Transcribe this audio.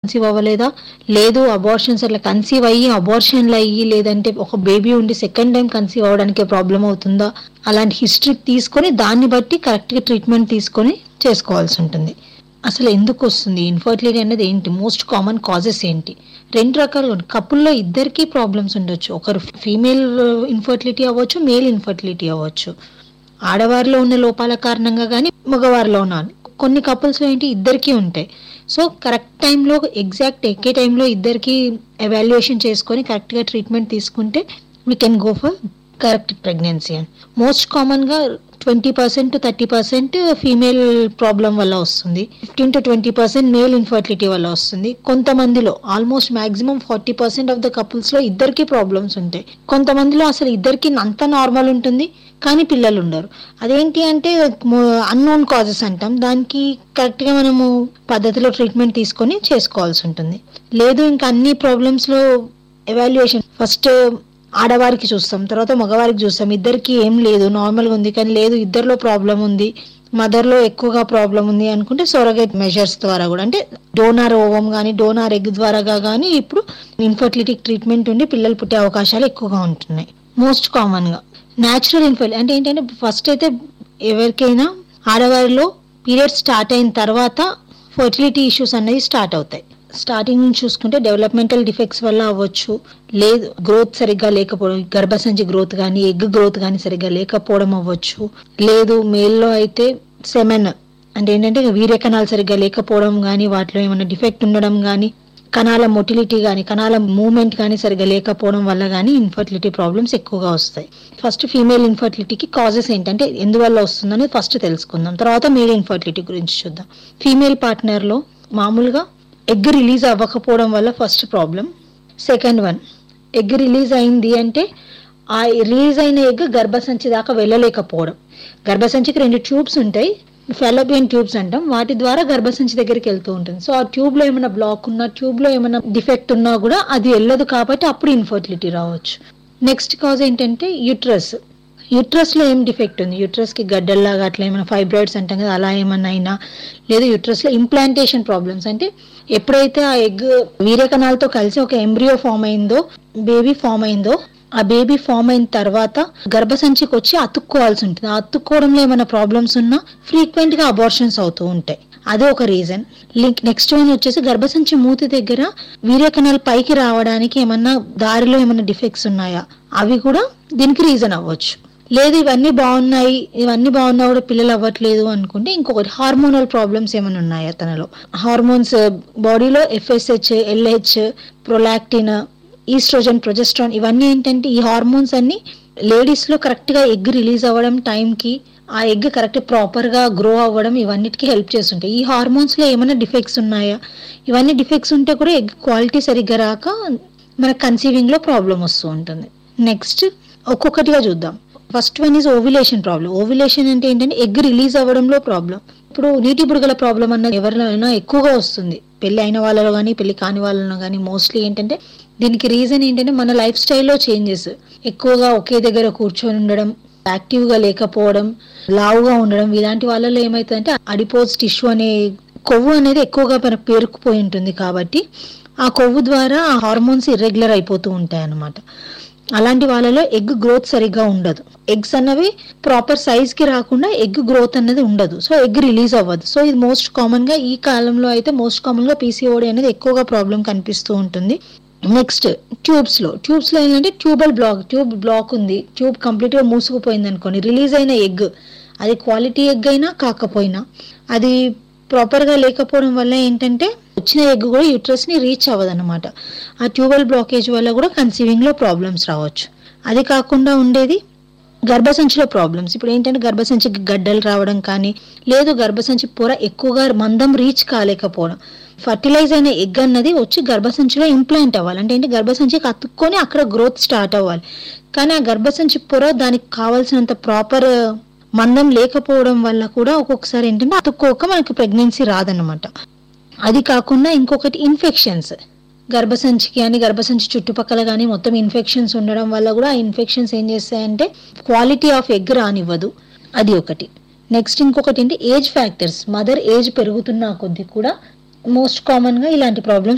conceive అవ్వలేదా లేదు abortions అట్లా కన్సీవ్ అయ్యి అబార్షన్లు అయ్యి లేదంటే ఒక బేబీ ఉండి సెకండ్ టైం కన్సీవ్ అవ్వడానికి ప్రాబ్లం అవుతుందా అలాంటి హిస్టరీ తీసుకొని దాన్ని బట్టి కరెక్ట్గా ట్రీట్మెంట్ తీసుకొని చేసుకోవాల్సి ఉంటుంది అసలు ఎందుకు వస్తుంది ఇన్ఫర్టిలిటీ అనేది ఏంటి మోస్ట్ కామన్ కాజెస్ ఏంటి రెండు రకాలుగా ఉంటాయి కపుల్లో ఇద్దరికి ప్రాబ్లమ్స్ ఉండొచ్చు ఒకరు ఫీమేల్ ఇన్ఫర్టిలిటీ అవ్వచ్చు మేల్ ఇన్ఫర్టిలిటీ అవ్వచ్చు ఆడవారిలో ఉన్న లోపాల కారణంగా కానీ మగవారిలో ఉన్న కొన్ని కపుల్స్ ఏంటి ఇద్దరికి ఉంటాయి సో కరెక్ట్ టైంలో ఎగ్జాక్ట్ ఎక్కే టైంలో ఇద్దరికి ఎవాల్యుయేషన్ చేసుకొని కరెక్ట్గా ట్రీట్మెంట్ తీసుకుంటే we can go for correct pregnancy అని మోస్ట్ కామన్గా twenty percent to thirty percent female problem వల్ల వస్తుంది fifteen to twenty percent male infertility వల్ల వస్తుంది కొంతమందిలో almost maximum forty percent of the కపుల్స్లో ఇద్దరికి ప్రాబ్లమ్స్ ఉంటాయి కొంతమందిలో అసలు ఇద్దరికి అంత నార్మల్ ఉంటుంది కానీ పిల్లలు ఉండరు అదేంటి అంటే అన్నోన్ కాజెస్ అంటాం దానికి కరెక్ట్గా మనము పద్ధతిలో ట్రీట్మెంట్ తీసుకొని చేసుకోవాల్సి ఉంటుంది లేదు ఇంకా అన్ని ప్రాబ్లమ్స్లో ఎవాల్యుయేషన్ ఫస్ట్ ఆడవారికి చూస్తాం తర్వాత మగవారికి చూస్తాం ఇద్దరికి ఏం లేదు నార్మల్గా ఉంది కానీ లేదు ఇద్దరిలో ప్రాబ్లం ఉంది మదర్లో ఎక్కువగా ప్రాబ్లం ఉంది అనుకుంటే సొరగేట్ మెజర్స్ ద్వారా కూడా అంటే డోనార్ ఓవం కానీ డోనార్ ఎగ్ ద్వారా కానీ ఇప్పుడు ఇన్ఫర్టిలిటీ ట్రీట్మెంట్ ఉండి పిల్లలు పుట్టే అవకాశాలు ఎక్కువగా ఉంటున్నాయి మోస్ట్ కామన్గా న్యాచురల్ ఇన్ఫర్టిలిటీ అంటే ఏంటంటే ఫస్ట్ అయితే ఎవరికైనా ఆడవారిలో పీరియడ్ స్టార్ట్ అయిన తర్వాత ఫర్టిలిటీ ఇష్యూస్ అనేది స్టార్ట్ అవుతాయి స్టార్టింగ్ నుంచి చూసుకుంటే డెవలప్మెంటల్ డిఫెక్ట్స్ వల్ల అవ్వచ్చు లేదు గ్రోత్ సరిగ్గా లేకపోవడం గర్భసంచి గ్రోత్ కానీ ఎగ్ గ్రోత్ కానీ సరిగ్గా లేకపోవడం అవ్వచ్చు లేదు మేల్లో అయితే సెమెన్ అంటే ఏంటంటే వీర్య కణాలు సరిగ్గా లేకపోవడం కానీ వాటిలో ఏమైనా డిఫెక్ట్ ఉండడం కానీ కణాల మొటిలిటీ కానీ కణాల మూవ్మెంట్ కానీ సరిగ్గా లేకపోవడం వల్ల కానీ ఇన్ఫర్టిలిటీ ప్రాబ్లమ్స్ ఎక్కువగా వస్తాయి ఫస్ట్ ఫీమేల్ ఇన్ఫర్టిలిటీకి కాజెస్ ఏంటంటే ఎందువల్ల వస్తుందని ఫస్ట్ తెలుసుకుందాం తర్వాత మేల్ ఇన్ఫర్టిలిటీ గురించి చూద్దాం ఫీమేల్ పార్ట్నర్లో మామూలుగా ఎగ్ రిలీజ్ అవ్వకపోవడం వల్ల first problem second one egg release అయింది అంటే ఆ రిలీజ్ అయిన ఎగ్ గర్భసంచి దాకా వెళ్ళలేకపోవడం గర్భసంచికి రెండు ట్యూబ్స్ ఉంటాయి ఫెలోపియన్ ట్యూబ్స్ అంటాం వాటి ద్వారా గర్భసంచి దగ్గరికి వెళ్తూ ఉంటుంది సో ఆ ట్యూబ్ లో ఏమైనా బ్లాక్ ఉన్నా ట్యూబ్ లో ఏమైనా డిఫెక్ట్ ఉన్నా కూడా అది వెళ్ళదు కాబట్టి అప్పుడు ఇన్ఫర్టిలిటీ రావచ్చు నెక్స్ట్ కాజ్ ఏంటంటే యూట్రస్ యూట్రస్ లో ఏం డిఫెక్ట్ ఉంది యూట్రస్ కి గడ్డల్లాగా అట్లా ఏమైనా ఫైబ్రాయిడ్స్ అంటాం కదా అలా ఏమన్నా అయినా లేదా యూట్రస్ లో ఇంప్లాంటేషన్ ప్రాబ్లమ్స్ అంటే ఎప్పుడైతే ఆ ఎగ్ వీర్యకణాలతో కలిసి ఒక ఎంబ్రియో ఫామ్ అయిందో బేబీ ఫామ్ అయిందో ఆ బేబీ ఫామ్ అయిన తర్వాత గర్భసంచికి వచ్చి అతుక్కోవాల్సి ఉంటుంది ఆ అతుక్కోవడంలో ఏమైనా ప్రాబ్లమ్స్ ఉన్నా ఫ్రీక్వెంట్ గా అబార్షన్స్ అవుతూ ఉంటాయి అదే ఒక రీజన్ లింక్ నెక్స్ట్ వన్ వచ్చేసి గర్భసంచి మూతి దగ్గర వీర్యకణాలు పైకి రావడానికి ఏమన్నా దారిలో ఏమైనా డిఫెక్ట్స్ ఉన్నాయా అవి కూడా దీనికి రీజన్ అవ్వచ్చు లేదు ఇవన్నీ బాగున్నాయి ఇవన్నీ బాగున్నా కూడా పిల్లలు అవ్వట్లేదు అనుకుంటే ఇంకొకటి హార్మోనల్ ప్రాబ్లమ్స్ ఏమైనా ఉన్నాయా తనలో హార్మోన్స్ బాడీలో FSH LH prolactin oestrogen progesterone ఇవన్నీ ఏంటంటే ఈ హార్మోన్స్ అన్ని లేడీస్ లో కరెక్ట్ గా ఎగ్ రిలీజ్ అవ్వడం టైంకి ఆ ఎగ్ కరెక్ట్ ప్రాపర్ గా గ్రో అవ్వడం ఇవన్నిటికీ హెల్ప్ చేస్తుంటాయి ఈ హార్మోన్స్ లో ఏమైనా డిఫెక్ట్స్ ఉన్నాయా ఇవన్నీ డిఫెక్ట్స్ ఉంటే కూడా ఎగ్ క్వాలిటీ సరిగ్గా రాక మన కన్సీవింగ్ లో ప్రాబ్లం వస్తూ ఉంటుంది నెక్స్ట్ ఒక్కొక్కటిగా చూద్దాం first one is ovulation problem ovulation అంటే ఏంటంటే ఎగ్ రిలీజ్ అవ్వడంలో ప్రాబ్లం ఇప్పుడు నీటి బుడగల ప్రాబ్లం అన్నది ఎవరినైనా ఎక్కువగా వస్తుంది పెళ్లి అయిన వాళ్ళలో కానీ పెళ్లి కాని వాళ్ళలో కానీ మోస్ట్లీ ఏంటంటే దీనికి రీజన్ ఏంటంటే మన లైఫ్ స్టైల్లో చేంజెస్ ఎక్కువగా ఒకే దగ్గర కూర్చొని ఉండడం యాక్టివ్ గా లేకపోవడం లావుగా ఉండడం ఇలాంటి వాళ్ళలో ఏమవుతుందంటే అడిపోజ్ టిష్యూ అనే కొవ్వు అనేది ఎక్కువగా మనకు పేరుకుపోయి ఉంటుంది కాబట్టి ఆ కొవ్వు ద్వారా ఆ హార్మోన్స్ ఇర్రెగ్యులర్ అయిపోతూ ఉంటాయి అన్నమాట అలాంటి వాళ్ళలో ఎగ్ గ్రోత్ సరిగ్గా ఉండదు ఎగ్స్ అన్నవి ప్రాపర్ సైజ్ కి రాకుండా ఎగ్ గ్రోత్ అనేది ఉండదు సో ఎగ్ రిలీజ్ అవ్వదు సో ఇది మోస్ట్ కామన్ గా ఈ కాలంలో అయితే మోస్ట్ కామన్ గా పీసీఓడి అనేది ఎక్కువగా ప్రాబ్లం కనిపిస్తూ ఉంటుంది నెక్స్ట్ ట్యూబ్స్ లో ట్యూబ్స్ లో ఏంటంటే ట్యూబల్ బ్లాక్ ట్యూబ్ బ్లాక్ ఉంది ట్యూబ్ కంప్లీట్ గా మూసుకుపోయింది అనుకోండి రిలీజ్ అయిన ఎగ్ అది క్వాలిటీ ఎగ్ అయినా కాకపోయినా అది ప్రాపర్ గా లేకపోవడం వల్ల ఏంటంటే వచ్చిన ఎగ్ కూడా యూట్రస్ ని రీచ్ అవ్వదు అనమాట ఆ ట్యూబల్ బ్లాకేజ్ వల్ల కూడా కన్సీవింగ్ లో ప్రాబ్లమ్స్ రావచ్చు అది కాకుండా ఉండేది గర్భసంచిలో ప్రాబ్లమ్స్ ఇప్పుడు ఏంటంటే గర్భసంచికి గడ్డలు రావడం కానీ లేదు గర్భసంచి పొర ఎక్కువగా మందం రీచ్ కాలేకపోవడం ఫర్టిలైజ్ అయిన ఎగ్ అన్నది వచ్చి గర్భసంచిలో ఇంప్లాంట్ అవ్వాలి అంటే ఏంటి గర్భసంచికి అతుక్కొని అక్కడ గ్రోత్ స్టార్ట్ అవ్వాలి కానీ ఆ గర్భసంచి పొర దానికి కావాల్సినంత ప్రాపర్ మందం లేకపోవడం వల్ల కూడా ఒక్కొక్కసారి ఏంటంటే అతుక్కోక మనకి ప్రెగ్నెన్సీ రాదన్నమాట అది కాకుండా ఇంకొకటి ఇన్ఫెక్షన్స్ గర్భసంచికి కానీ గర్భసంచి చుట్టుపక్కల కానీ మొత్తం ఇన్ఫెక్షన్స్ ఉండడం వల్ల కూడా ఆ ఇన్ఫెక్షన్స్ ఏం చేస్తాయంటే క్వాలిటీ ఆఫ్ ఎగ్ రానివ్వదు అది ఒకటి నెక్స్ట్ ఇంకొకటి ఏంటి ఏజ్ ఫ్యాక్టర్స్ మదర్ ఏజ్ పెరుగుతున్న కొద్దీ కూడా మోస్ట్ కామన్ గా ఇలాంటి ప్రాబ్లమ్స్